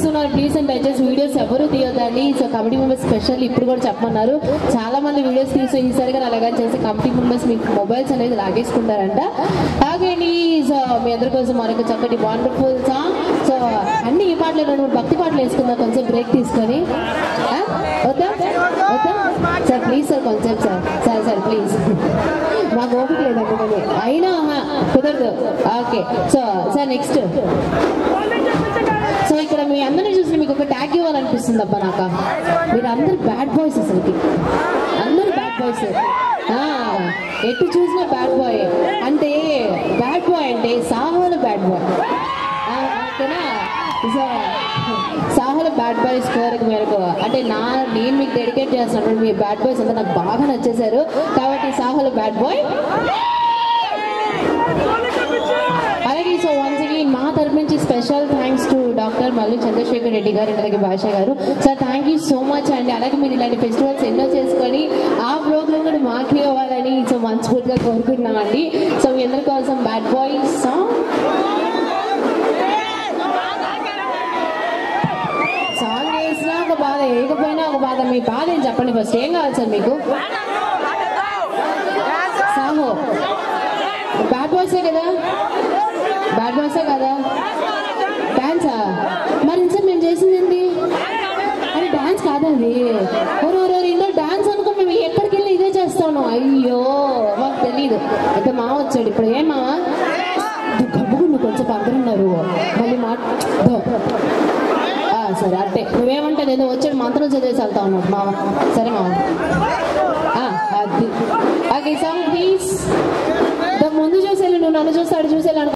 తీస్తున్నారు please and దయచేసి videos ఎవరు తీయొద్దండి సో కమిటీ మెంబర్స్ స్పెషల్ ఇప్పుడు కూడా చెప్పమన్నారు చాలా మంది వీడియోస్ తీసి ఈసారి కానీ అలాగే చేసి కమిటీ మెంబర్స్ మీకు మొబైల్స్ అనేది లాగేసుకుంటారంట అలాగేండి సో మీ అందరి కోసం మరొక చక్కటి వండర్ఫుల్ సాంగ్ సో అన్ని ఈ పాటలు రెండు మూడు భక్తి పాటలు వేసుకుందాం కొంచెం బ్రేక్ తీసుకొని ఆ? వద్దా వద్దా సార్ ప్లీజ్ సార్ కొంచెం సార్ సార్ సార్ ప్లీజ్ మాకు ఓపిక లేదు అందుకని అయినా ఆహా, కుదరదు okay so sir next so ఇక్కడ మీ అందరిని చూసి మీకు ఒక ట్యాగ్ ఇవ్వాలనిపిస్తుంది అబ్బా నాకు మీరు అందరు బ్యాడ్ బాయ్స్ అసలుకి అందరు బ్యాడ్ బాయ్స్ ఎటు చూసినా బ్యాడ్ బాయ్ అంటే బ్యాడ్ బాయ్ అంటే సాహోల బ్యాడ్ బాయ్ ఓకేనా సో సాహోల బ్యాడ్ బాయ్స్ కోరిక మేరకు అంటే నా నేను మీకు డెడికేట్ చేస్తున్నాను మీ బ్యాడ్ బాయ్స్ అంతా నాకు బాగా నచ్చేశారు కాబట్టి సాహోల బ్యాడ్ బాయ్ అలాగే సో వన్స్ అగైన్ మా తరపు నుంచి special thanks to doctor Mallu Chandrashekar Reddy garu అలాగే Basha garu sir thank you so much అండి అలాగే మీరు ఇలాంటి ఫెస్టివల్స్ ఎన్నో చేసుకొని ఆ ప్రోగ్రామ్ కూడా మాకే ఇవ్వాలని సో మనస్ఫూర్తిగా కోరుకుంటున్నామండి సో మీ అందరి కోసం బ్యాడ్ బాయ్ సాంగ్ సాంగ్ వేసినా ఒక బాధ వేయకపోయినా ఒక బాధ మీ బాధ ఏం చెప్పండి ఫస్ట్ ఏం కావాలి సార్ మీకు సాహో బ్యాడ్ బాయ్సే కదా బ్యాడ్ బాయ్సే కదా డాన్సా మరి ఇంత మేము చేసింది ఏంటి అరే డాన్స్ కాదండి ఓరు ఓరు ఇందులో డాన్స్ అనుకో మేము ఎక్కడికి వెళ్ళి ఇదే చేస్తాను అయ్యో మాకు తెలియదు అయితే మామ వచ్చాడు ఇప్పుడు ఏం మామ గబ్బుకు నువ్వు కొంచెం అందరున్నారు మళ్ళీ మాట దో. ఆ, సరే అంటే నువ్వేమంటే నేను వచ్చాడు మంత్రం చదివేసి వెళ్తా ఉన్నాడు మామ సరే మామ ఆ, అది ఓకే సాంగ్ ప్లీజ్ ముందు చూసేయాలి నువ్వు నన్ను చూస్తాడు చూసేయాలి